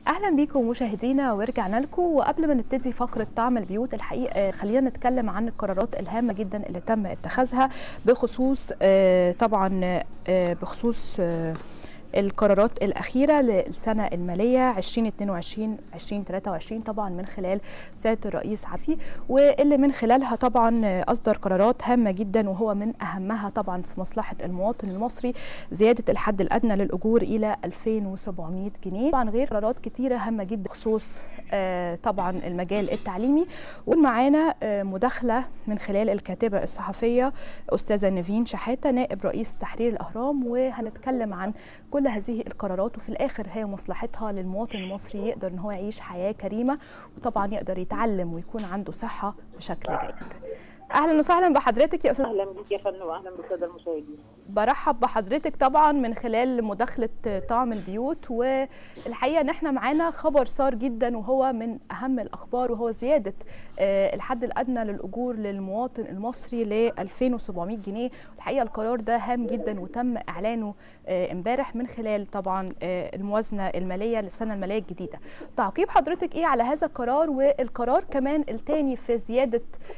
اهلا بيكم مشاهدينا ورجعنا لكم وقبل ما نبتدي فقره طعم البيوت الحقيقه خلينا نتكلم عن القرارات الهامه جدا اللي تم اتخاذها بخصوص طبعا بخصوص القرارات الأخيرة للسنة المالية 2022 2023 طبعا من خلال سيادة الرئيس عسي واللي من خلالها طبعا أصدر قرارات هامة جدا وهو من أهمها طبعا في مصلحة المواطن المصري زيادة الحد الأدنى للأجور إلى 2700 جنيه طبعا غير قرارات كتيرة هامة جدا بخصوص طبعا المجال التعليمي ومعانا مداخلة من خلال الكاتبة الصحفية أستاذة نيفين شحاتة نائب رئيس تحرير الأهرام وهنتكلم عن كل هذه القرارات وفي الاخر هي مصلحتها للمواطن المصري يقدر ان هو يعيش حياه كريمه وطبعا يقدر يتعلم ويكون عنده صحه بشكل جيد. اهلا وسهلا بحضرتك يا استاذ اهلا بك يا فندم واهلا بالساده المشاهدين برحب بحضرتك طبعا من خلال مداخله طعم البيوت والحقيقه ان احنا معانا خبر صار جدا وهو من اهم الاخبار وهو زياده الحد الادنى للاجور للمواطن المصري ل 2700 جنيه الحقيقه القرار ده هام جدا وتم اعلانه امبارح من خلال طبعا الموازنه الماليه للسنه الماليه الجديده تعقيب حضرتك ايه على هذا القرار والقرار كمان الثاني في زياده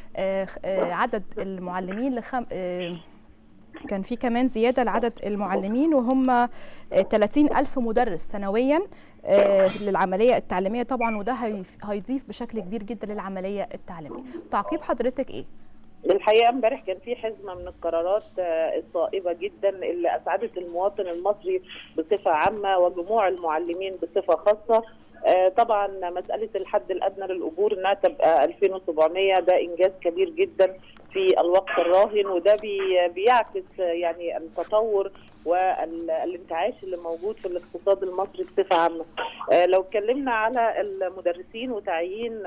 عدد المعلمين لخم كان في كمان زيادة لعدد المعلمين وهم 30 ألف مدرس سنويا للعملية التعليمية طبعا وده هيضيف بشكل كبير جدا للعملية التعليمية تعقيب حضرتك إيه؟ الحقيقه امبارح كان في حزمه من القرارات الصائبه جدا اللي اسعدت المواطن المصري بصفه عامه وجموع المعلمين بصفه خاصه طبعا مساله الحد الادنى للاجور انها تبقى 2700 ده انجاز كبير جدا في الوقت الراهن وده بي بيعكس يعني التطور والانتعاش اللي موجود في الاقتصاد المصري بصفه عامه. لو اتكلمنا على المدرسين وتعيين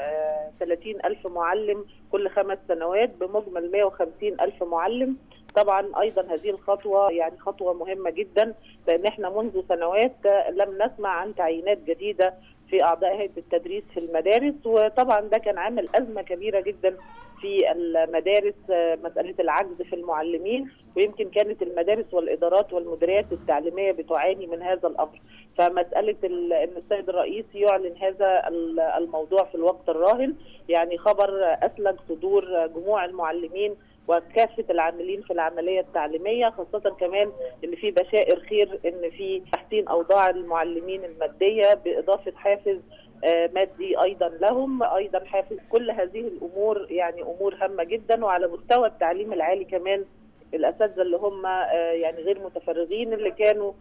30 ألف معلم كل خمس سنوات بمجمل 150 ألف معلم طبعا ايضا هذه الخطوه يعني خطوه مهمه جدا لان احنا منذ سنوات لم نسمع عن تعيينات جديده في اعضاء هيئه التدريس في المدارس وطبعا ده كان عامل ازمه كبيره جدا في المدارس مساله العجز في المعلمين ويمكن كانت المدارس والادارات والمديريات التعليميه بتعاني من هذا الامر فمساله ان السيد الرئيس يعلن هذا الموضوع في الوقت الراهن يعني خبر اسلج صدور جموع المعلمين وكافه العاملين في العمليه التعليميه خاصه كمان ان في بشائر خير ان في تحسين اوضاع المعلمين الماديه باضافه حافز مادي ايضا لهم ايضا حافز كل هذه الامور يعني امور هامه جدا وعلى مستوى التعليم العالي كمان الاساتذه اللي هم يعني غير متفرغين اللي كانوا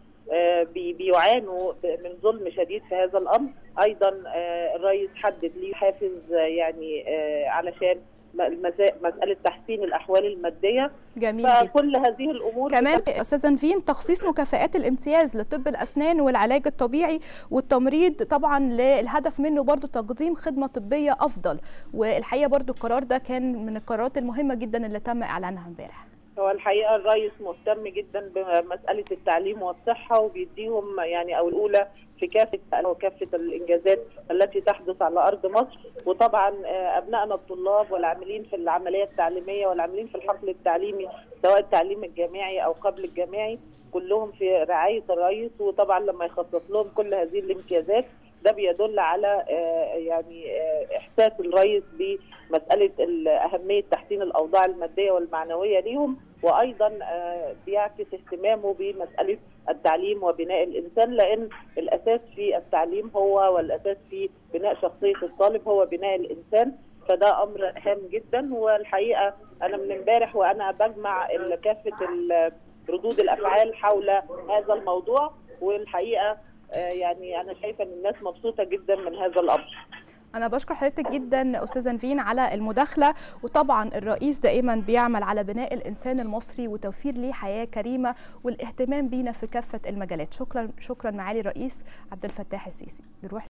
بيعانوا من ظلم شديد في هذا الامر ايضا الرئيس حدد ليه حافز يعني علشان مساله تحسين الاحوال الماديه جميل فكل هذه الامور كمان استاذه نفين تخصيص مكافئات الامتياز لطب الاسنان والعلاج الطبيعي والتمريض طبعا للهدف منه برضو تقديم خدمه طبيه افضل والحقيقه برضو القرار ده كان من القرارات المهمه جدا اللي تم اعلانها امبارح هو الحقيقه الرئيس مهتم جدا بمساله التعليم والصحه وبيديهم يعني او الاولى في كافه وكافه الانجازات التي تحدث على ارض مصر وطبعا ابنائنا الطلاب والعاملين في العمليه التعليميه والعاملين في الحقل التعليمي سواء التعليم الجامعي او قبل الجامعي كلهم في رعايه الرئيس وطبعا لما يخصص لهم كل هذه الامتيازات ده بيدل على يعني احساس الرئيس بمساله اهميه تحسين الاوضاع الماديه والمعنويه ليهم وايضا بيعكس اهتمامه بمساله التعليم وبناء الانسان لان الاساس في التعليم هو والاساس في بناء شخصيه الطالب هو بناء الانسان فده امر هام جدا والحقيقه انا من امبارح وانا بجمع كافه ردود الافعال حول هذا الموضوع والحقيقه يعني انا شايفه ان الناس مبسوطه جدا من هذا الامر أنا بشكر حضرتك جدا أستاذة نفين على المداخلة وطبعا الرئيس دائما بيعمل على بناء الإنسان المصري وتوفير ليه حياة كريمة والاهتمام بينا في كافة المجالات شكرا شكرا معالي الرئيس عبد الفتاح السيسي نروح